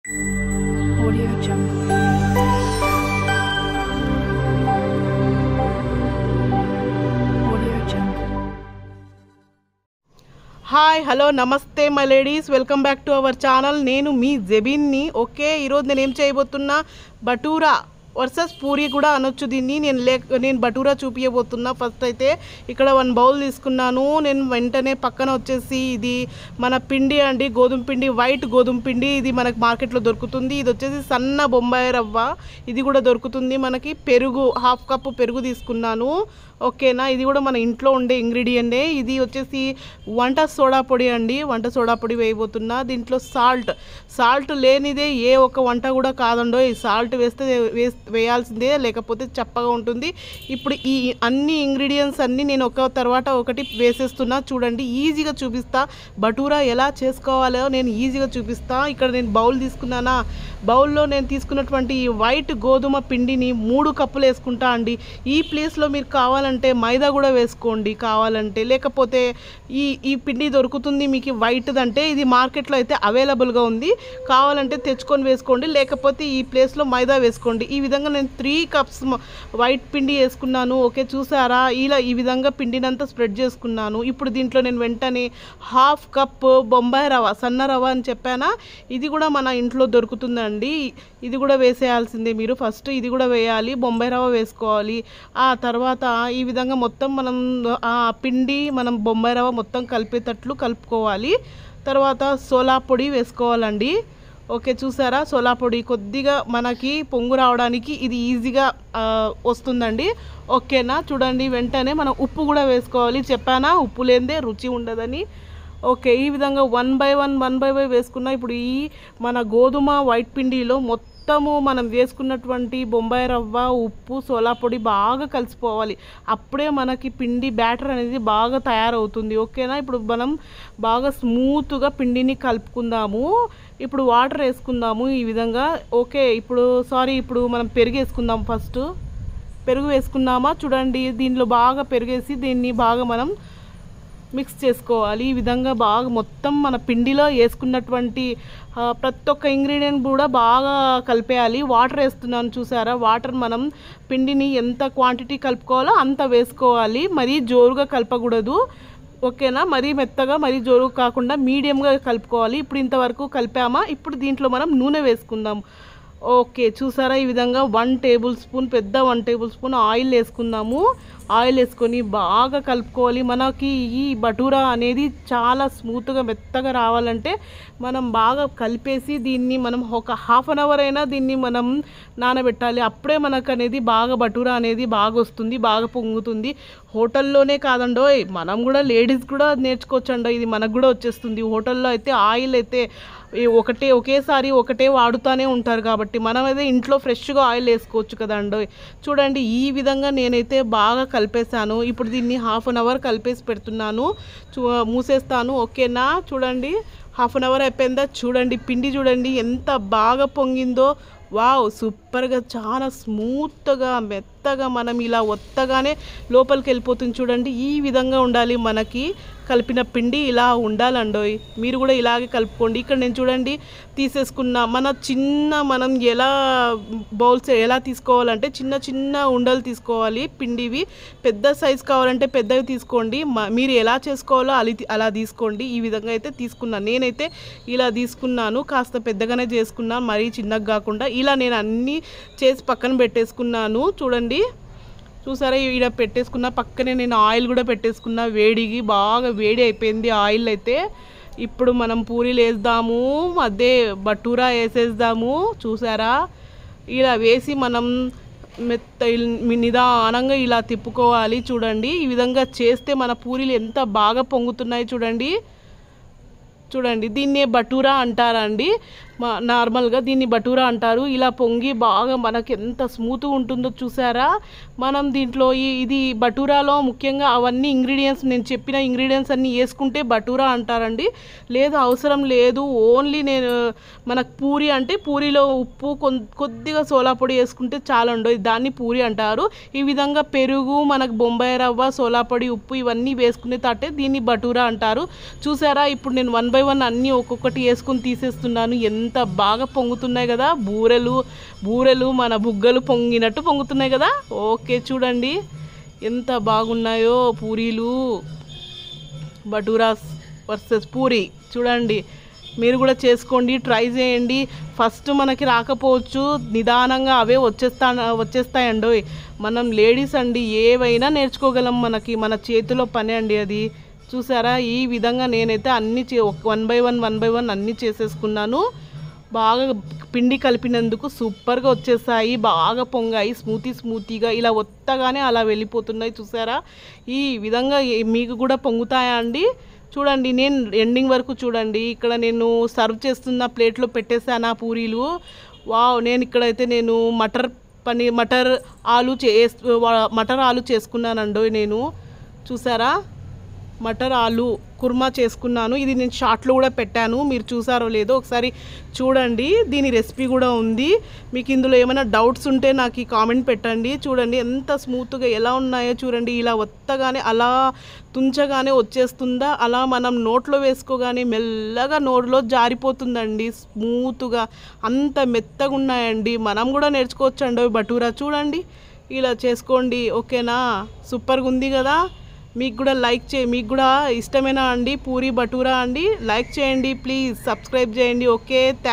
Audio Jungle. Audio Jungle. Hi hello నమస్తే my ladies welcome back to our channel నేను మీ జెబిన్ని okay ఈరోజు నేను ఏం చేయబోతున్నా బటూరా వర్సెస్ పూరి కూడా అనొచ్చు దీన్ని నేను లే నేను బటూరా చూపించబోతున్నా ఫస్ట్ అయితే ఇక్కడ వన్ బౌల్ తీసుకున్నాను నేను వెంటనే పక్కన వచ్చేసి ఇది మన పిండి అండి గోధుమ పిండి వైట్ గోధుమ పిండి ఇది మనకి మార్కెట్లో దొరుకుతుంది ఇది వచ్చేసి సన్న బొంబాయి రవ్వ ఇది కూడా దొరుకుతుంది మనకి పెరుగు హాఫ్ కప్పు పెరుగు తీసుకున్నాను ఓకేనా ఇది కూడా మన ఇంట్లో ఉండే ఇంగ్రీడియంటే ఇది వచ్చేసి వంట సోడా పొడి అండి వంట సోడా పొడి వేయబోతున్నా దీంట్లో సాల్ట్ సాల్ట్ లేనిదే ఏ ఒక్క వంట కూడా కాదండో ఈ సాల్ట్ వేస్తే వేస్ వేయాల్సిందే లేకపోతే చప్పగా ఉంటుంది ఇప్పుడు ఈ అన్ని ఇంగ్రీడియంట్స్ అన్నీ నేను ఒక తర్వాత ఒకటి వేసేస్తున్నా చూడండి ఈజీగా చూపిస్తా బటూరా ఎలా చేసుకోవాలో నేను ఈజీగా చూపిస్తా ఇక్కడ నేను బౌల్ తీసుకున్నానా బౌల్లో నేను తీసుకున్నటువంటి ఈ వైట్ గోధుమ పిండిని మూడు కప్పులు వేసుకుంటా అండి ఈ ప్లేస్లో మీరు కావాలంటే మైదా కూడా వేసుకోండి కావాలంటే లేకపోతే ఈ ఈ పిండి దొరుకుతుంది మీకు వైట్ది అంటే ఇది మార్కెట్లో అయితే అవైలబుల్గా ఉంది కావాలంటే తెచ్చుకొని వేసుకోండి లేకపోతే ఈ ప్లేస్లో మైదా వేసుకోండి ఈ విధంగా నేను త్రీ కప్స్ వైట్ పిండి వేసుకున్నాను ఓకే చూసారా ఇలా ఈ విధంగా పిండినంతా స్ప్రెడ్ చేసుకున్నాను ఇప్పుడు దీంట్లో నేను వెంటనే హాఫ్ కప్ బొంబాయి రవ్వ సన్న రవ్వ అని చెప్పానా ఇది కూడా మన ఇంట్లో దొరుకుతుందండి ఇది కూడా వేసేయాల్సిందే మీరు ఫస్ట్ ఇది కూడా వేయాలి బొంబాయి రవ్వ వేసుకోవాలి ఆ తర్వాత ఈ విధంగా మొత్తం మనం ఆ పిండి మనం బొంబాయి రవ్వ మొత్తం కలిపేటట్లు కలుపుకోవాలి తర్వాత సోలా పొడి వేసుకోవాలండి ఓకే చూసారా సోలా పొడి కొద్దిగా మనకి పొంగు రావడానికి ఇది ఈజీగా ఆ, వస్తుందండి ఓకేనా చూడండి వెంటనే మనం ఉప్పు కూడా వేసుకోవాలి చెప్పానా ఉప్పు లేనిదే రుచి ఉండదని ఓకే ఈ విధంగా one by one one by one వేసుకున్న ఇప్పుడు ఈ మన గోధుమ వైట్ పిండిలో మొత్తము మనం వేసుకున్నటువంటి బొంబాయి రవ్వ ఉప్పు సోలా పొడి బాగా కలిసిపోవాలి అప్పుడే మనకి పిండి బ్యాటర్ అనేది బాగా తయారవుతుంది ఓకేనా ఇప్పుడు మనం బాగా స్మూత్గా పిండిని కలుపుకుందాము ఇప్పుడు వాటర్ వేసుకుందాము ఈ విధంగా ఓకే ఇప్పుడు సారీ ఇప్పుడు మనం పెరుగు వేసుకుందాం ఫస్ట్ పెరుగు వేసుకున్నామా చూడండి దీనిలో బాగా పెరుగేసి దీన్ని బాగా మనం మిక్స్ చేసుకోవాలి ఈ విధంగా బాగా మొత్తం మన పిండిలో వేసుకున్నటువంటి ఆ, ప్రతి ఒక్క ఇంగ్రీడియంట్ కూడా బాగా కలిపేయాలి వాటర్ వేస్తున్నాను చూసారా వాటర్ మనం పిండిని ఎంత క్వాంటిటీ కలుపుకోవాలో అంత వేసుకోవాలి మరీ జోరుగా కలపకూడదు ఓకేనా మరీ మెత్తగా మరీ జోరు కాకుండా మీడియంగా కలుపుకోవాలి ఇప్పుడు ఇంతవరకు కలిపామా ఇప్పుడు దీంట్లో మనం నూనె వేసుకుందాం ఓకే చూసారా ఈ విధంగా వన్ టేబుల్ స్పూన్ పెద్ద వన్ టేబుల్ స్పూన్ ఆయిల్ వేసుకుందాము ఆయిల్ వేసుకొని బాగా కలుపుకోవాలి మనకి ఈ బటూరా అనేది చాలా స్మూత్గా మెత్తగా రావాలంటే మనం బాగా కలిపేసి దీన్ని మనం ఒక హాఫ్ అన్ అవర్ అయినా దీన్ని మనం నానబెట్టాలి అప్పుడే మనకు అనేది బాగా బటూరా అనేది బాగా వస్తుంది బాగా పొంగుతుంది హోటల్లోనే కాదండోయ్ మనం కూడా లేడీస్ కూడా నేర్చుకోవచ్చండో ఇది మనకు కూడా వచ్చేస్తుంది హోటల్లో అయితే ఆయిల్ అయితే ఈ ఒకటే ఒకేసారి ఒకటే వాడుతూనే ఉంటారు కాబట్టి మనం అయితే ఇంట్లో ఫ్రెష్గా ఆయిల్ వేసుకోవచ్చు కదండి చూడండి ఈ విధంగా నేనైతే బాగా కలిపేశాను ఇప్పుడు దీన్ని హాఫ్ అన్ అవర్ కలిపేసి పెడుతున్నాను చూ మూసేస్తాను ఓకేనా చూడండి హాఫ్ అన్ అవర్ అయిపోయిందా చూడండి పిండి చూడండి ఎంత బాగా పొంగిందో వావ్ సూపర్గా చాలా స్మూత్గా మెత్తగా మనం ఇలా ఒత్తగానే లోపలికి వెళ్ళిపోతుంది చూడండి ఈ విధంగా ఉండాలి మనకి కలిపిన పిండి ఇలా ఉండాలండోయ్ మీరు కూడా ఇలాగే కలుపుకోండి ఇక్కడ నేను చూడండి తీసేసుకున్న మన చిన్న మనం ఎలా బౌల్స్ ఎలా తీసుకోవాలంటే చిన్న చిన్న ఉండలు తీసుకోవాలి పిండివి పెద్ద సైజ్ కావాలంటే పెద్దవి తీసుకోండి మ- మీరు ఎలా చేసుకోవాలో అలి అలా తీసుకోండి ఈ విధంగా అయితే తీసుకున్నాను నేనైతే ఇలా తీసుకున్నాను కాస్త పెద్దగానే చేసుకున్నాను మరీ చిన్నగా కాకుండా ఇలా నేను అన్నీ చేసి పక్కన పెట్టేసుకున్నాను చూడండి చూసారా ఈడ పెట్టేసుకున్న పక్కనే నేను ఆయిల్ కూడా పెట్టేసుకున్నా వేడికి బాగా వేడి అయిపోయింది ఆయిల్ అయితే ఇప్పుడు మనం పూరీలు వేద్దాము అదే బటూరా వేసేద్దాము చూసారా ఇలా వేసి మనం మెత్త ఇల్- నిదానంగా ఇలా తిప్పుకోవాలి చూడండి ఈ విధంగా చేస్తే మన పూరీలు ఎంత బాగా పొంగుతున్నాయి చూడండి చూడండి దీన్నే బటూరా అంటారండి మా నార్మల్గా దీన్ని బటూరా అంటారు ఇలా పొంగి బాగా మనకి ఎంత స్మూత్గా ఉంటుందో చూసారా మనం దీంట్లో ఈ ఇది బటూరాలో ముఖ్యంగా అవన్నీ ఇంగ్రీడియంట్స్ నేను చెప్పిన ఇంగ్రీడియంట్స్ అన్నీ వేసుకుంటే బటూరా అంటారండి లేదు అవసరం లేదు ఓన్లీ నేను మనకు పూరి అంటే పూరిలో ఉప్పు కొన్- కొద్దిగా సోలా పొడి వేసుకుంటే చాలా ఉండవు దాన్ని పూరి అంటారు ఈ విధంగా పెరుగు మనకు బొంబాయి రవ్వ సోలా పొడి ఉప్పు ఇవన్నీ వేసుకునే తాటే దీన్ని బటూరా అంటారు చూసారా ఇప్పుడు నేను వన్ బై వన్ అన్నీ ఒక్కొక్కటి వేసుకొని తీసేస్తున్నాను ఎంత ఎంత బాగా పొంగుతున్నాయి కదా బూరెలు బూరెలు మన బుగ్గలు పొంగినట్టు పొంగుతున్నాయి కదా ఓకే చూడండి ఎంత బాగున్నాయో పూరీలు బటూరాస్ వర్సెస్ పూరి చూడండి మీరు కూడా చేసుకోండి ట్రై చేయండి ఫస్ట్ మనకి రాకపోవచ్చు నిదానంగా అవే వచ్చేస్తా వచ్చేస్తాయండి మనం లేడీస్ అండి ఏవైనా నేర్చుకోగలం మనకి మన చేతిలో పని అండి అది చూసారా ఈ విధంగా నేనైతే అన్ని చే one by one one by one అన్నీ చేసేసుకున్నాను బాగా పిండి కలిపినందుకు సూపర్గా వచ్చేసాయి బాగా పొంగాయి స్మూతీ స్మూతీగా ఇలా ఒత్తగానే అలా వెళ్ళిపోతున్నాయి చూసారా ఈ విధంగా ఏ- మీకు కూడా పొంగుతాయా అండి చూడండి నేను ఎండింగ్ వరకు చూడండి ఇక్కడ నేను సర్వ్ చేస్తున్న ప్లేట్లో పెట్టేశాను ఆ పూరీలు వావ్ నేను ఇక్కడైతే నేను మటర్ పని మటర్ ఆలు చే మటర్ ఆలు చేసుకున్నానండి నేను చూసారా మటర్ ఆలు కుర్మా చేసుకున్నాను ఇది నేను షార్ట్లో కూడా పెట్టాను మీరు చూసారో లేదో ఒకసారి చూడండి దీని రెసిపీ కూడా ఉంది మీకు ఇందులో ఏమైనా డౌట్స్ ఉంటే నాకు ఈ కామెంట్ పెట్టండి చూడండి ఎంత స్మూత్గా ఎలా ఉన్నాయో చూడండి ఇలా ఒత్తగానే అలా తుంచగానే వచ్చేస్తుందా అలా మనం నోట్లో వేసుకోగానే మెల్లగా నోట్లో జారిపోతుందండి స్మూత్గా అంత మెత్తగా ఉన్నాయండి మనం కూడా నేర్చుకోవచ్చండి బటూరా చూడండి ఇలా చేసుకోండి ఓకేనా సూపర్గా ఉంది కదా మీకు కూడా లైక్ చే మీకు కూడా ఇష్టమేనా అండి పూరి బటూరా అండి లైక్ చేయండి ప్లీజ్ సబ్స్క్రైబ్ చేయండి ఓకే థ్యాంక్